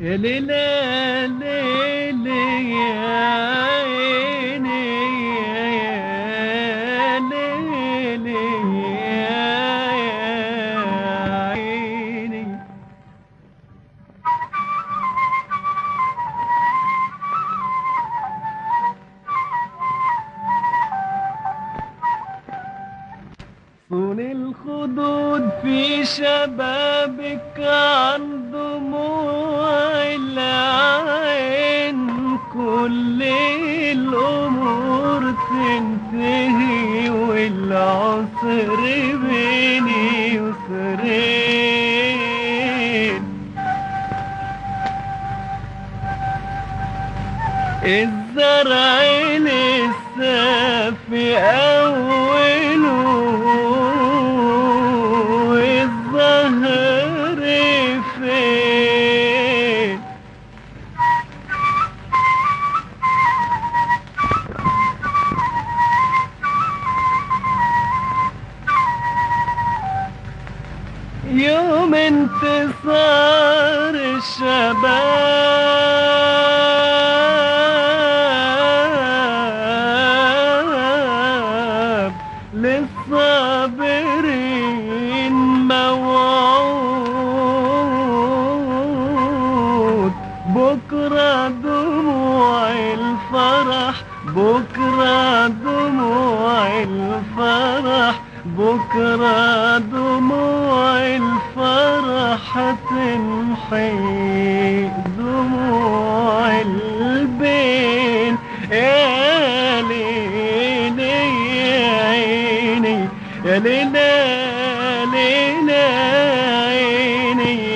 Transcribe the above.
يا ليلى ليلى يا عيني يا ليلى يا عيني صون الخدود في شبابك عن دموع العين كل الأمور تنتهي والعصر بين يسرين الزرع لسه في أوله والزهر فين يوم انتصار الشباب للصابرين موعود بكرة دموع الفرح بكرة دموع الفرح بكرة دموع الفرح تمحي دموع البين يا ليلي يا عيني يا ليلى ليلى عيني